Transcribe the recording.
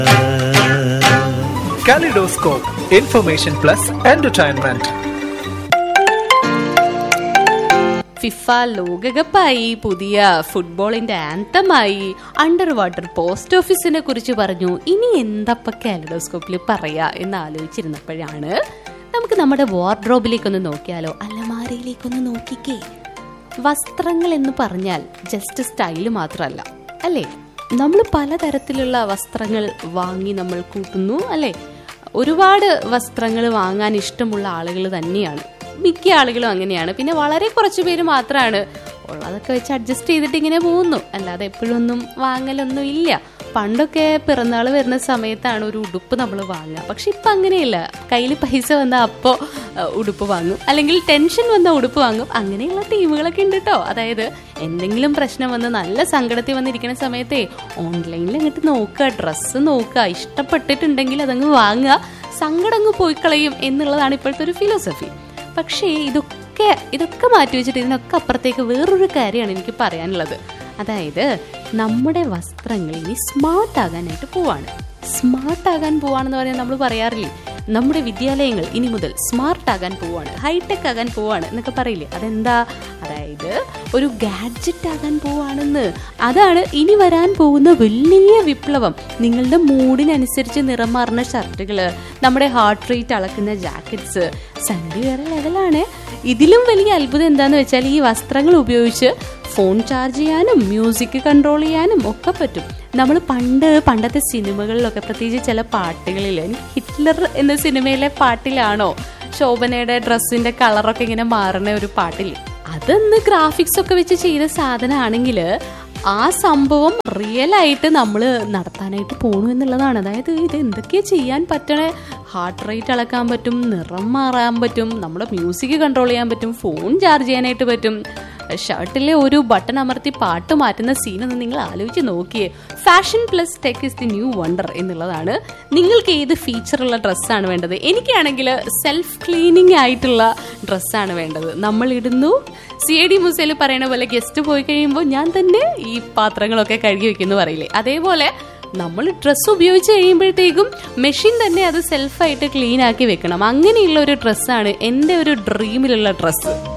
Kaleidoscope, information plus entertainment. FIFA ലോകകപ്പായി പുതിയ ഫുട്ബോളിന്റെ ആന്തമായി അണ്ടർ വാട്ടർ പോസ്റ്റ് ഓഫീസിനെ കുറിച്ച് പറഞ്ഞു ഇനി എന്തപ്പ കാലിഡോസ്കോപ്പിൽ പറയാ എന്ന് ആലോചിച്ചിരുന്നപ്പോഴാണ് നമുക്ക് നമ്മുടെ വാർഡ്രോബിലേക്കൊന്ന് നോക്കിയാലോ അലമാരയിലേക്കൊന്ന് നോക്കിക്കേ വസ്ത്രങ്ങൾ എന്ന് പറഞ്ഞാൽ ജസ്റ്റ് സ്റ്റൈല് മാത്രമല്ല അല്ലേ നമ്മൾ പലതരത്തിലുള്ള വസ്ത്രങ്ങൾ വാങ്ങി നമ്മൾ കൂട്ടുന്നു അല്ലേ ഒരുപാട് വസ്ത്രങ്ങൾ വാങ്ങാൻ ഇഷ്ടമുള്ള ആളുകൾ തന്നെയാണ് മിക്ക ആളുകളും അങ്ങനെയാണ് പിന്നെ വളരെ കുറച്ച് പേര് മാത്രമാണ് ഉള്ളതൊക്കെ വെച്ച് അഡ്ജസ്റ്റ് ചെയ്തിട്ട് ഇങ്ങനെ പോകുന്നു അല്ലാതെ എപ്പോഴും ഒന്നും വാങ്ങലൊന്നും ഇല്ല പണ്ടൊക്കെ പിറന്നാൾ വരുന്ന സമയത്താണ് ഒരു ഉടുപ്പ് നമ്മൾ വാങ്ങുക പക്ഷെ ഇപ്പം അങ്ങനെയില്ല കയ്യിൽ പൈസ വന്നാൽ അപ്പോൾ ഉടുപ്പ് വാങ്ങും അല്ലെങ്കിൽ ടെൻഷൻ വന്ന ഉടുപ്പ് വാങ്ങും അങ്ങനെയുള്ള ടീമുകളൊക്കെ ഉണ്ട് കേട്ടോ അതായത് എന്തെങ്കിലും പ്രശ്നം വന്ന് നല്ല സങ്കടത്തിൽ വന്നിരിക്കുന്ന സമയത്തെ ഓൺലൈനിൽ അങ്ങോട്ട് നോക്കുക ഡ്രസ്സ് നോക്കുക ഇഷ്ടപ്പെട്ടിട്ടുണ്ടെങ്കിൽ അതങ്ങ് വാങ്ങുക സങ്കടം അങ്ങ് പോയി കളയും എന്നുള്ളതാണ് ഇപ്പോഴത്തെ ഒരു ഫിലോസഫി പക്ഷേ ഇതൊക്കെ ഇതൊക്കെ മാറ്റി വെച്ചിട്ട് ഇതിനൊക്കെ അപ്പുറത്തേക്ക് വേറൊരു കാര്യമാണ് എനിക്ക് പറയാനുള്ളത് അതായത് നമ്മുടെ വസ്ത്രങ്ങൾ ഇനി സ്മാർട്ട് ആകാനായിട്ട് പോവാണ് സ്മാർട്ട് ആകാൻ പോവാണെന്ന് പറയാൻ നമ്മൾ പറയാറില്ലേ നമ്മുടെ വിദ്യാലയങ്ങൾ ഇനി മുതൽ സ്മാർട്ട് ആകാൻ പോവാണ് ഹൈടെക് ആകാൻ പോവാണ് എന്നൊക്കെ പറയില്ലേ അതെന്താ അതായത് ഒരു ഗാഡ്ജറ്റ് ആകാൻ പോവാണെന്ന് അതാണ് ഇനി വരാൻ പോകുന്ന വലിയ വിപ്ലവം നിങ്ങളുടെ മൂഡിനനുസരിച്ച് നിറം മാറുന്ന ഷർട്ടുകൾ നമ്മുടെ ഹാർട്ട് റേറ്റ് അളക്കുന്ന ജാക്കറ്റ്സ് സംഗതി വേറെ ലെവലാണ് ഇതിലും വലിയ അത്ഭുതം എന്താന്ന് വെച്ചാൽ ഈ വസ്ത്രങ്ങൾ ഉപയോഗിച്ച് ഫോൺ ചാർജ് ചെയ്യാനും മ്യൂസിക് കൺട്രോൾ ചെയ്യാനും ഒക്കെ പറ്റും നമ്മൾ പണ്ട് പണ്ടത്തെ സിനിമകളിലൊക്കെ പ്രത്യേകിച്ച് ചില പാട്ടുകളിൽ എനിക്ക് ഹിറ്റ്ലർ എന്ന സിനിമയിലെ പാട്ടിലാണോ ശോഭനയുടെ ഡ്രസ്സിന്റെ കളറൊക്കെ ഇങ്ങനെ മാറുന്ന ഒരു പാട്ടിൽ അതൊന്ന് ഗ്രാഫിക്സ് ഒക്കെ വെച്ച് ചെയ്ത സാധനമാണെങ്കിൽ ആ സംഭവം റിയൽ ആയിട്ട് നമ്മൾ നടത്താനായിട്ട് പോണു എന്നുള്ളതാണ് അതായത് ഇത് എന്തൊക്കെയാ ചെയ്യാൻ പറ്റണേ ഹാർട്ട് റേറ്റ് അളക്കാൻ പറ്റും നിറം മാറാൻ പറ്റും നമ്മുടെ മ്യൂസിക് കൺട്രോൾ ചെയ്യാൻ പറ്റും ഫോൺ ചാർജ് ചെയ്യാനായിട്ട് പറ്റും ഷർട്ടിലെ ഒരു ബട്ടൺ അമർത്തി പാട്ട് മാറ്റുന്ന സീനൊന്ന് നിങ്ങൾ ആലോചിച്ച് നോക്കിയേ fashion plus tech is the new wonder എന്നുള്ളതാണ് നിങ്ങൾക്ക് ഏത് ഫീച്ചറുള്ള ഡ്രസ്സാണ് വേണ്ടത് എനിക്കാണെങ്കിൽ സെൽഫ് ക്ലീനിങ് ആയിട്ടുള്ള ഡ്രസ്സാണ് വേണ്ടത് നമ്മൾ ഇടുന്നു സി എ ഡി മുസയിൽ പറയുന്ന പോലെ ഗസ്റ്റ് പോയി കഴിയുമ്പോൾ ഞാൻ തന്നെ ഈ പാത്രങ്ങളൊക്കെ കഴുകി വെക്കുന്നു പറയില്ലേ അതേപോലെ നമ്മൾ ഡ്രസ്സ് ഉപയോഗിച്ച് കഴിയുമ്പോഴത്തേക്കും മെഷീൻ തന്നെ അത് സെൽഫായിട്ട് ക്ലീൻ ആക്കി വെക്കണം അങ്ങനെയുള്ള ഒരു ഡ്രസ്സാണ് എൻ്റെ ഒരു ഡ്രീമിലുള്ള ഡ്രസ്സ്